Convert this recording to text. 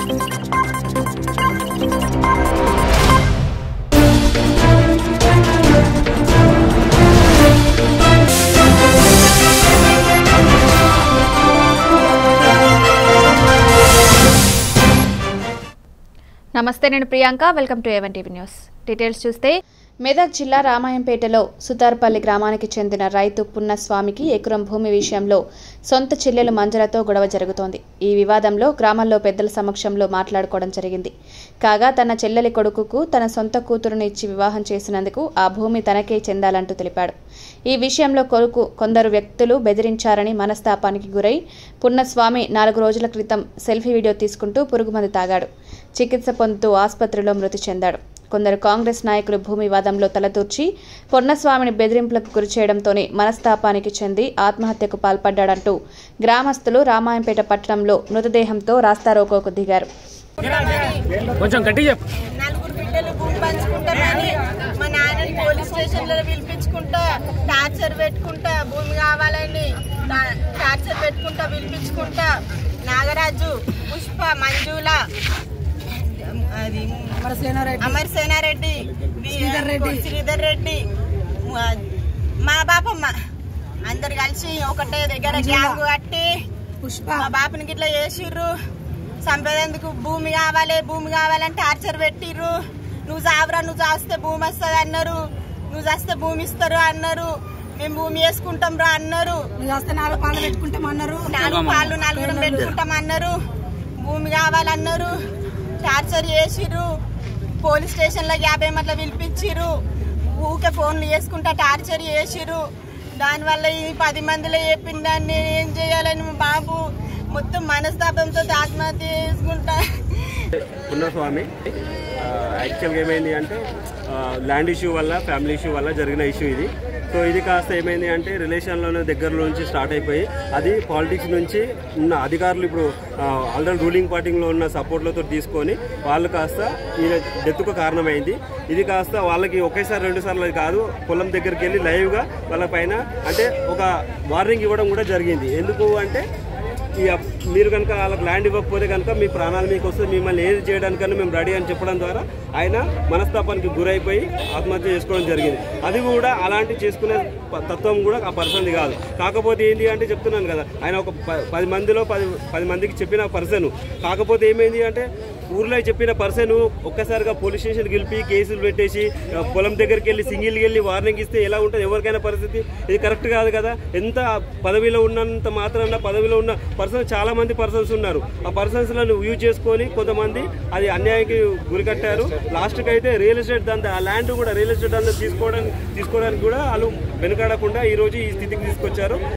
నమస్తే నేను Priyanka welcome to A one TV news details చూస్తే మెదక్ జిల్లా రామాయంపేటలో సుతార్పల్లి గ్రామానికి చెందిన రైతు పున్నస్వామికి ఎకరం భూమి విషయంలో సొంత చెల్లెలు మంజలతో గొడవ జరుగుతోంది ఈ వివాదంలో గ్రామంలో పెద్దల సమక్షంలో మాట్లాడుకోవడం జరిగింది కాగా తన చెల్లెలి కొడుకుకు తన సొంత కూతురును ఇచ్చి వివాహం చేసినందుకు ఆ భూమి తనకే చెందాలంటూ తెలిపాడు ఈ విషయంలో కొడుకు కొందరు వ్యక్తులు బెదిరించారని మనస్తాపానికి గురై పున్నస్వామి నాలుగు రోజుల క్రితం సెల్ఫీ వీడియో తీసుకుంటూ పురుగుమందు తాగాడు చికిత్స పొందుతూ ఆసుపత్రిలో మృతి చెందాడు కొందరు కాంగ్రెస్ నాయకులు భూమి వివాదంలో తలదూర్చి పొన్నస్వామిని బెదిరింపులకు గురి చేయడంతోనే మనస్తాపానికి చెంది ఆత్మహత్యకు పాల్పడ్డాడంటూ గ్రామస్తులు రామాయంపేట పట్టణంలో మృతదేహంతో రాస్తారోకోకు దిగారు కొంచెం గట్టి చెప్పు నలుగురు బిడ్డలు భూమి పంచుకుంటామని మా నాన్నని పోలీస్ స్టేషన్ లో పిలిపించుకుంటా టార్చర్ పెట్టుకుంటా భూమి కావాలని టా- టార్చర్ పెట్టుకుంటా పిలిపించుకుంటా నాగరాజు పుష్ప మంజుల అది అమర్ సేనారెడ్డి శ్రీధర్ రెడ్డి శ్రీధర్ రెడ్డి మా- మా బాపమ్మ అందరు కలిసి ఒకటే దగ్గర గ్యాంగ్ కట్టి పుష్ప మా బాపని గిట్లా చేసిర్రు చంపేందుకు భూమి కావాలి భూమి కావాలని టార్చర్ పెట్టిర్రు నువ్వు చావరా నువ్వు చాస్తే భూమి వస్తుంది అన్నారు నువ్వు చాస్తే భూమి ఇస్తారు అన్నారు మేము భూమి వేసుకుంటాం రా అన్నారు నువ్వు వస్తే నాలుగు పాలు పెట్టుకుంటామన్నారు నాలుగు పాలు నలుగురం పెట్టుకుంటాం అన్నారు భూమి కావాలన్నారు టార్చర్ చేసిర్రు పోలీస్ స్టేషన్ లో యాభై మట్ల పిలిపించిర్రు ఊకే ఫోన్లు చేసుకుంటా టార్చర్ చేసిర్రు దానివల్ల ఈ పది మందిలో చెప్పిన దాన్ని నేను ఏం చేయాలని మా బాబు మొత్తం మనస్తాపంతో ఆత్మహత్య చేసుకుంటా పున్నస్వామి యాక్చువల్గా ఏమైంది అంటే ల్యాండ్ ఇష్యూ వల్ల ఫ్యామిలీ ఇష్యూ వల్ల జరిగిన ఇష్యూ ఇది సో ఇది కాస్త ఏమైంది అంటే రిలేషన్లోనే దగ్గరలో నుంచి స్టార్ట్ అయిపోయి అది పాలిటిక్స్ నుంచి ఉన్న అధికారులు ఇప్పుడు ఆల్రెడీ రూలింగ్ పార్టీలో ఉన్న సపోర్ట్లతో తీసుకొని వాళ్ళు కాస్త ఈయన డెత్కు కారణమైంది ఇది కాస్త వాళ్ళకి ఒకేసారి రెండు సార్లు కాదు పొలం దగ్గరికి వెళ్ళి లైవ్గా వాళ్ళ పైన అంటే ఒక వార్నింగ్ ఇవ్వడం కూడా జరిగింది ఎందుకు అంటే ఈ అప్- మీరు కనుక వాళ్ళకి ల్యాండ్ ఇవ్వకపోతే కనుక మీ ప్రాణాలు మీకు వస్తే మిమ్మల్ని ఏది చేయడానికన్నా మేము రెడీ అని చెప్పడం ద్వారా ఆయన మనస్తాపానికి గురైపోయి ఆత్మహత్య చేసుకోవడం జరిగింది అది కూడా అలాంటి చేసుకునే ప- తత్వం కూడా ఆ పర్సన్ది కాదు కాకపోతే ఏంటి అంటే చెప్తున్నాను కదా ఆయన ఒక ప- పది మందిలో పది పది మందికి చెప్పిన పర్సన్ కాకపోతే ఏమైంది అంటే ఊర్లో చెప్పిన పర్సన్ ఒక్కసారిగా పోలీస్ స్టేషన్ గెలిపి కేసులు పెట్టేసి ఆ, పొలం దగ్గరికి వెళ్ళి సింగిల్కి వెళ్ళి వార్నింగ్ ఇస్తే ఎలా ఉంటుంది ఎవరికైనా పరిస్థితి ఇది కరెక్ట్ కాదు కదా ఎంత పదవిలో ఉన్నంత మాత్రాన పదవిలో ఉన్న పర్సన్ చాలా మంది పర్సన్స్ ఉన్నారు ఆ పర్సన్స్ లను యూజ్ చేసుకొని కొంతమంది అది అన్యాయానికి గురికట్టారు లాస్ట్కి అయితే రియల్ ఎస్టేట్ దాంతో ఆ ల్యాండ్ కూడా రియల్ ఎస్టేట్ అంతా తీసుకోవడానికి తీసుకోవడానికి కూడా వాళ్ళు వెనుకాడకుండా ఈ రోజు ఈ స్థితికి తీసుకొచ్చారు